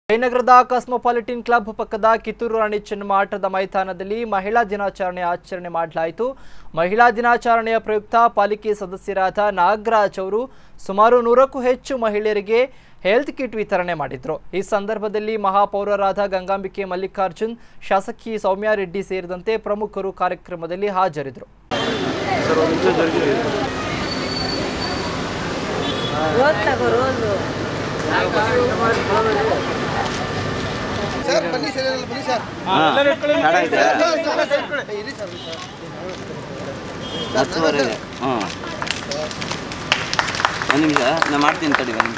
ಜಯನಗರದ cosmopolitan club ಪಕ್ಕದ ಕಿತ್ತೂರು ರಾಣಿ ಚೆನ್ನಮ್ಮ ಆಟದ ಮೈದಾನದಲ್ಲಿ ಮಹಿಳಾ ದಿನಾಚರಣೆ ಆಚರಣೆ ಮಾಡಲಾಯಿತು ಮಹಿಳಾ ದಿನಾಚರಣೆಯ ಪ್ರಯುಕ್ತ ಪಾಲಿಕೆ ಸದಸ್ಯರಾದ ನಾಗರಾಜ್ ಅವರು ಸುಮಾರು ನೂರಕ್ಕೂ ಹೆಚ್ಚು ಮಹಿಳೆಯರಿಗೆ ಹೆಲ್ತ್ ಕಿಟ್ ವಿತರಣೆ ಮಾಡಿದ್ರು ಈ ಸಂದರ್ಭದಲ್ಲಿ ಮಹಾಪೌರರಾದ ಗಂಗಾಂಬಿಕೆ ಮಲ್ಲಿಕಾರ್ಜುನ್ ಶಾಸಕಿ ಸೌಮ್ಯ ರೆಡ್ಡಿ ಸೇರಿದಂತೆ ಪ್ರಮುಖರು ಕಾರ್ಯಕ್ರಮದಲ್ಲಿ ಹಾಜರಿದ್ದರು ರೋಸ್ ತಗೋ ರೋಸು ಸರ್ ಬನ್ನಿ ಸರ್ ಎಲ್ಲ ಬನ್ನಿ ಸರ್ ಇರಿ ಸರ್ ಹತ್ತುವರೆಗೆ ಹ್ಞೂ ಒಂದು ನಿಮಿಷ ನಾನು ಮಾಡ್ತೀನಿ ತಡಿ ಒಂದು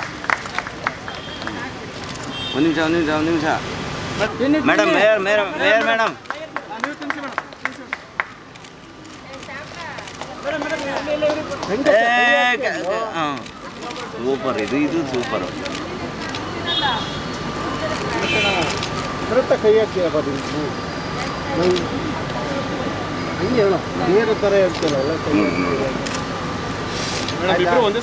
ನಿಮಿಷ ಒಂದು ನಿಮಿಷ ಒಂದು ನಿಮಿಷ ಒಂದು ನಿಮಿಷ madam mayor mayor mayor madam ಹಾಂ ಸೂಪರ್ ಇದು ಇದು ಸೂಪರು ಕರೆಕ್ಟಾಗಿ ಕೈ ಹಾಕಿ ಬನ್ನಿ ನಂಗೆ ಹಂಗೆ ಹೇಳೋ ಬೇರೆ ಥರ ಹೇಳ್ತೀರಲ್ಲ ಎಲ್ಲ ಕೈ ಒಂದು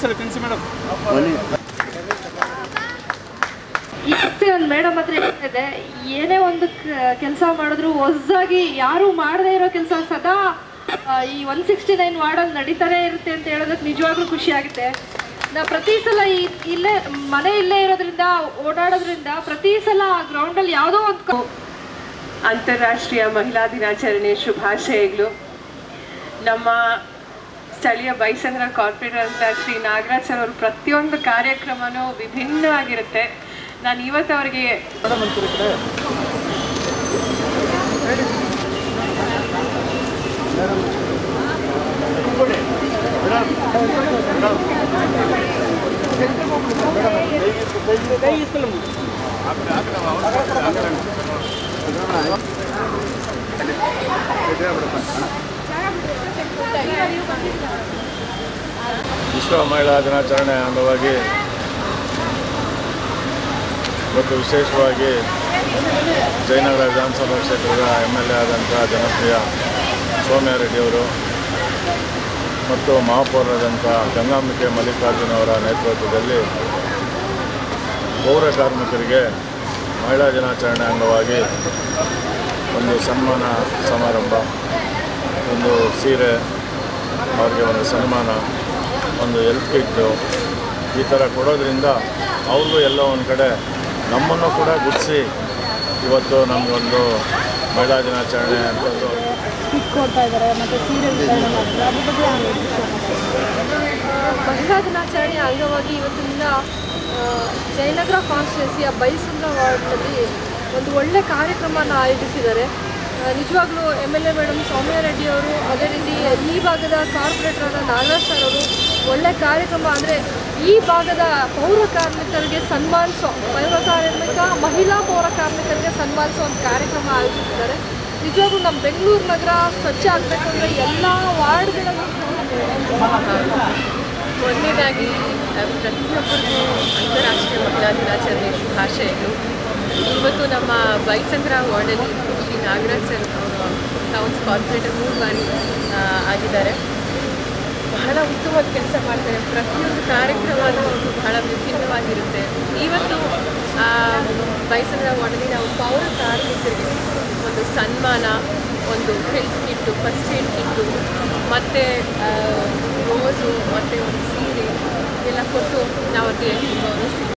ಇವತ್ತೇ ಒಂದು ಮೇಡಮ್ ಹತ್ರ ಇದೆ ಏನೇ ಒಂದು ಕೆಲಸ ಮಾಡಿದ್ರು ಹೊಸದಾಗಿ ಯಾರು ಮಾಡದೇ ಇರೋ ಕೆಲಸ ಸದಾ ಆ, ಈ ಒನ್ ಸಿಕ್ಸ್ಟಿ ನೈನ್ ವಾರ್ಡಲ್ಲಿ ನಡೀತಾನೆ ಇರುತ್ತೆ ಅಂತ ಹೇಳೋದಕ್ಕೆ ನಿಜವಾಗ್ಲೂ ಖುಷಿ ಆಗುತ್ತೆ ನಾ ಪ್ರತಿ ಸಲ ಈ ಇಲ್ಲೇ ಮನೆ ಇಲ್ಲೇ ಇರೋದ್ರಿಂದ ಓಡಾಡೋದ್ರಿಂದ ಪ್ರತಿ ಸಲ ಆ ಗ್ರೌಂಡಲ್ಲಿ ಯಾವುದೋ ಒಂದು ಕ- ಅಂತಾರಾಷ್ಟ್ರೀಯ ಮಹಿಳಾ ದಿನಾಚರಣೆ ಶುಭಾಶಯಗಳು ನಮ್ಮ ಸ್ಥಳೀಯ ಬೈಸಂದ್ರ ಕಾರ್ಪೊರೇಟರ್ ಅಂತ ಶ್ರೀ ನಾಗರಾಜ್ ಸರ್ ಅವರು ಪ್ರತಿಯೊಂದು ಕಾರ್ಯಕ್ರಮನೂ ವಿಭಿನ್ನವಾಗಿರುತ್ತೆ ನಾನು ಇವತ್ತು ಅವರಿಗೆ ವಿಶ್ವ ಮಹಿಳಾ ದಿನಾಚರಣೆ ಅಂಗವಾಗಿ ಮತ್ತು ವಿಶೇಷವಾಗಿ ಜಯನಗರ ವಿಧಾನಸಭಾ ಕ್ಷೇತ್ರದ ಎಮ್ ಎಲ್ ಎ ಆದಂಥ ಜನಪ್ರಿಯ ಸೌಮ್ಯ ರೆಡ್ಡಿಯವರು ಮತ್ತು ಮಹಾಪೌರರಾದಂಥ ಗಂಗಾಂಬಿಕೆ ಮಲ್ಲಿಕಾರ್ಜುನ್ ಅವರ ನೇತೃತ್ವದಲ್ಲಿ ಪೌರ ಕಾರ್ಮಿಕರಿಗೆ ಮಹಿಳಾ ದಿನಾಚರಣೆ ಅಂಗವಾಗಿ ಒಂದು ಸನ್ಮಾನ ಸಮಾರಂಭ ಒಂದು ಸೀರೆ ಅವ್ರಿಗೆ ಒಂದು ಸನ್ಮಾನ ಒಂದು ಹೆಲ್ತ್ ಕಿಟ್ಟು ಈ ಥರ ಕೊಡೋದ್ರಿಂದ ಅವ್ರಿಗೂ ಎಲ್ಲೋ ಒಂದು ಕಡೆ ನಮ್ಮನ್ನು ಕೂಡ ಗುರ್ತಿಸಿ ಇವತ್ತು ನಮಗೊಂದು ಮಹಿಳಾ ದಿನಾಚರಣೆ ಅಂತಂದು ಮಹಿಳಾ ದಿನಾಚರಣೆ ಅಂಗವಾಗಿ ಇವತ್ತಿನ ಆ, ಜಯನಗರ ಕಾನ್ಸ್ಟಿಟ್ಯೂನ್ಸಿಯ ಬೈಸಂದ್ರ ವಾರ್ಡ್ನಲ್ಲಿ ಒಂದು ಒಳ್ಳೆ ಕಾರ್ಯಕ್ರಮನ ಆಯೋಜಿಸಿದ್ದಾರೆ ಆ, ನಿಜವಾಗ್ಲೂ M L A madam Soumya Reddy ಅವರು ಅದೇ ರೀತಿ ಈ ಭಾಗದ ಕಾರ್ಪೊರೇಟರ್ ಆದ ನಾಗರಾಜ್ ಸರ್ ಅವರು ಒಳ್ಳೆ ಕಾರ್ಯಕ್ರಮ ಅಂದರೆ ಈ ಭಾಗದ ಪೌರ ಕಾರ್ಮಿಕರಿಗೆ ಸನ್ಮಾನಿಸೋ ಪೌರ ಕಾರ್ಮಿಕ ಮಹಿಳಾ ಪೌರ ಕಾರ್ಮಿಕರಿಗೆ ಸನ್ಮಾನಿಸೋ ಒಂದು ಕಾರ್ಯಕ್ರಮ ಆಯೋಜಿಸಿದ್ದಾರೆ ನಿಜವಾಗ್ಲೂ ನಮ್ಮ ಬೆಂಗಳೂರು ನಗರ ಸ್ವಚ್ಛ ಆಗಬೇಕು ಅಂದರೆ ಎಲ್ಲ ವಾರ್ಡ್ಗಳಲ್ಲೂ ಮೊದಲನೇದಾಗಿ ಪ್ರತಿಯೊಬ್ಬರಿಗೂ ಅಂತಾರಾಷ್ಟ್ರೀಯ ಮಹಿಳಾ ದಿನಾಚರಣೆ ಶುಭಾಶಯಗಳು ಇವತ್ತು ನಮ್ಮ ಬೈಸಂದ್ರ ವಾರ್ಡಲ್ಲಿ ಶ್ರೀ ನಾಗರಾಜ್ ಸರ್ ಅವರು ಟೌನ್ಸ್ ಕಾರ್ಪೊರೇಟರ್ ಮೂರು ಬಾರಿ ಆ, ಆಗಿದ್ದಾರೆ ಬಹಳ ಉತ್ತಮವಾದ ಕೆಲಸ ಮಾಡ್ತಾರೆ ಪ್ರತಿಯೊಂದು ಕಾರ್ಯಕ್ರಮನೂ ಬಹಳ ವಿಭಿನ್ನವಾಗಿರುತ್ತೆ ಇವತ್ತು ಆ, ಬೈಸಂದ್ರ ವಾರ್ಡಲ್ಲಿ ನಾವು ಪೌರ ಕಾರ್ಮಿಕರಿಗೆ ಒಂದು ಸನ್ಮಾನ ಒಂದು health kit first aid kit ಮತ್ತು ರೋಸು ಮತ್ತು ಒಂದು ಸೀರೆ ಎಲ್ಲ ಕೊಟ್ಟು ನಾವು ಅವ್ರಿಗೆ ಗೌರವಿಸ್ತೀವಿ